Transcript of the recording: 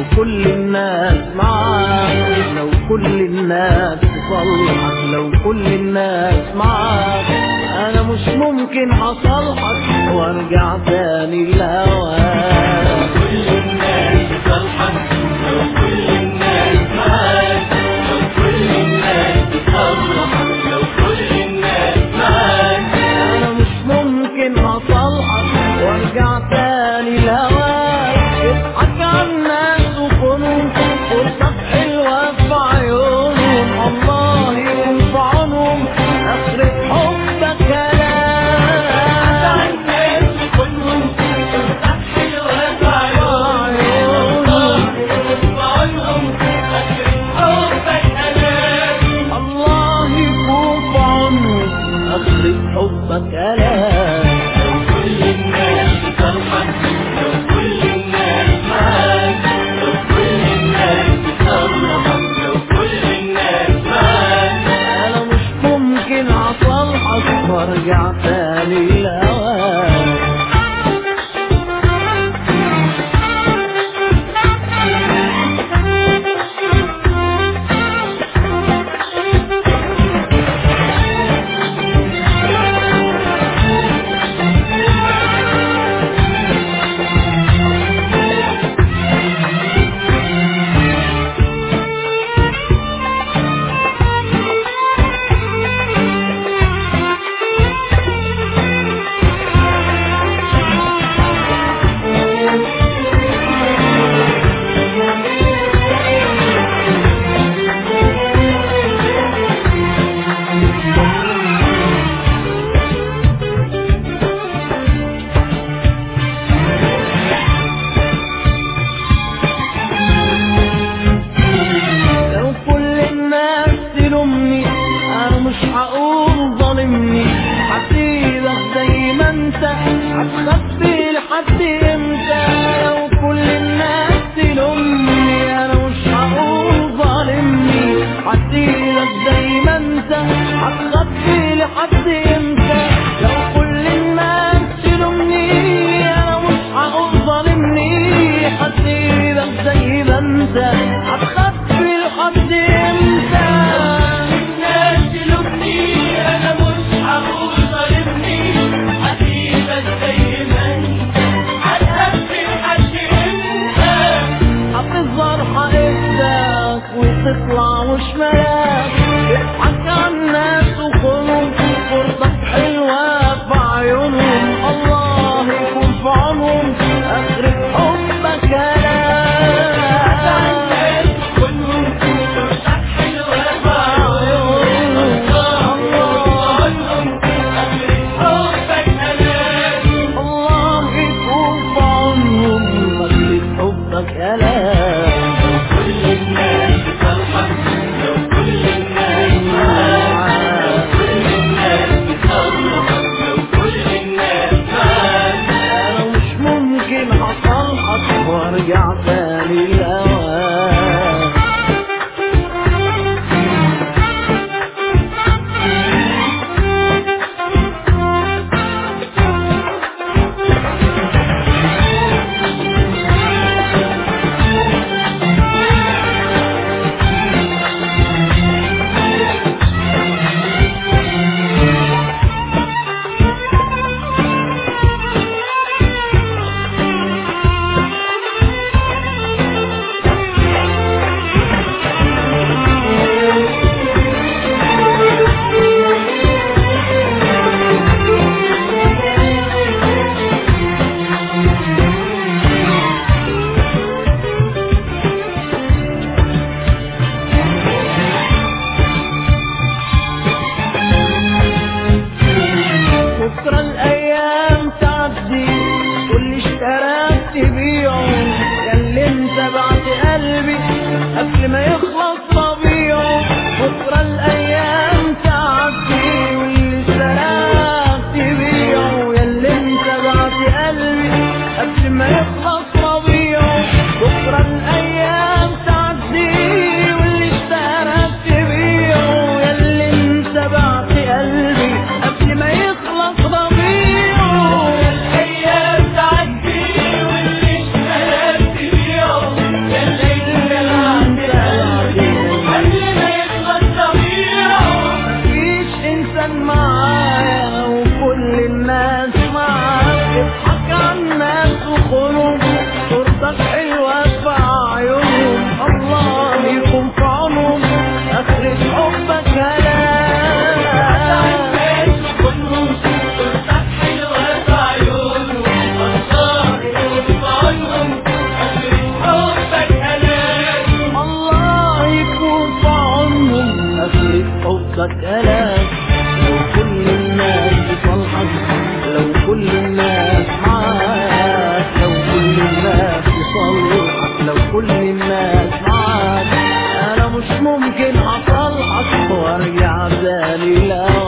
كل الناس معاك لو كل الناس تصلحك لو كل الناس معاك انا مش ممكن اصلحك وارجع تاني لهواك كل الناس تصلحك لو كل الناس معاك لو كل الناس تصلحك لو كل الناس معاك انا مش ممكن اصلحك وارجع تاني لهواك اضحك على الناس وكونوا فرصة حلوة في عيونهم الله يكون في عونهم اخرة حبك كلام الناس كلهم فرصة حلوة في عيونهم وعيونهم آخر حبك أمان الله يكون في عونهم اخرة حبك كلام لو كل الناس تصلحك لو كل الناس معاك لو كل الناس تصلحك لو كل الناس معاك انا مش ممكن اصلحك وارجع تاني لهواك لو كل الناس تلومني انا مش هقول ظالمني هسيبك زي ما انت هتخبي لحد امتى لو كل الناس تلومني انا مش هقول ظالمني هسيبك زي ما انت هتخبي لحد امتى لو كل الناس تلومني انا مش هقول ظالمني هسيبك زي ما انت هتخبي لحد امتى الناس تلومني أنا مش هقول ظالمني هسيبك زي ما أنت هتخبي لحد إمتى هتظهر حقيقتك وتطلع مش ملاك اضحك على الناس وخلهم فرصة حلوة في عيونهم الله يكون في عونهم اخرة حبك كلام الناس كلهم فرصة حلوة في عيونهم الله يكون في عونهم آخر حبك أمان الله يكون في عونهم اخرة حبك كلام كل الناس تصلحك لو كل لك ألاف لو كل الناس بصالحك لو كل الناس معاك لو كل الناس بصالحك لو كل الناس معاك أنا مش ممكن أصلحك وأرجع تاني لو